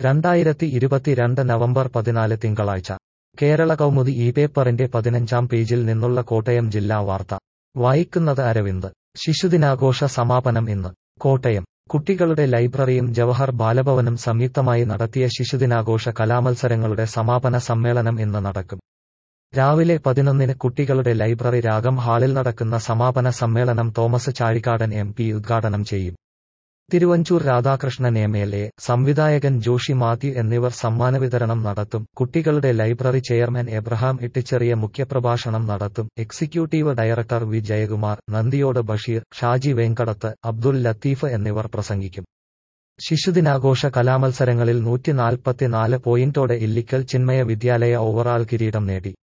രണ്ടായിരത്തി ഇരുപത്തിരണ്ട് നവംബർ പതിനാല് തിങ്കളാഴ്ച കേരള കൗമുദി ഈ പേപ്പറിന്റെ പതിനഞ്ചാം പേജിൽ നിന്നുള്ള കോട്ടയം ജില്ലാ വാർത്ത വായിക്കുന്നത് അരവിന്ദ് ശിശുദിനാഘോഷ സമാപനം ഇന്ന് കോട്ടയം കുട്ടികളുടെ ലൈബ്രറിയും ജവഹർ ബാലഭവനും സംയുക്തമായി നടത്തിയ ശിശുദിനാഘോഷ കലാമത്സരങ്ങളുടെ സമാപന സമ്മേളനം ഇന്ന് നടക്കും രാവിലെ പതിനൊന്നിന് കുട്ടികളുടെ ലൈബ്രറി രാഗം ഹാളിൽ നടക്കുന്ന സമാപന സമ്മേളനം തോമസ് ചാഴിക്കാടൻ എം പി ഉദ്ഘാടനം ചെയ്യും Thiruvanchoor Radhakrishnan M L A സംവിധായകൻ ജോഷി മാത്യു എന്നിവർ സമ്മാന വിതരണം നടത്തും കുട്ടികളുടെ ലൈബ്രറി ചെയർമാൻ എബ്രഹാം ഇട്ടിച്ചെറിയ മുഖ്യപ്രഭാഷണം നടത്തും എക്സിക്യൂട്ടീവ് ഡയറക്ടർ വി ജയകുമാർ നന്ദിയോട് ബഷീർ ഷാജി വെങ്കടത്ത് അബ്ദുൽ ലത്തീഫ് എന്നിവർ പ്രസംഗിക്കും ശിശുദിനാഘോഷ കലാമത്സരങ്ങളിൽ നൂറ്റിനാൽപ്പത്തിനാല് പോയിന്റോടെ ഇല്ലിക്കൽ ചിന്മയ വിദ്യാലയ ഓവറാൾ കിരീടം നേടി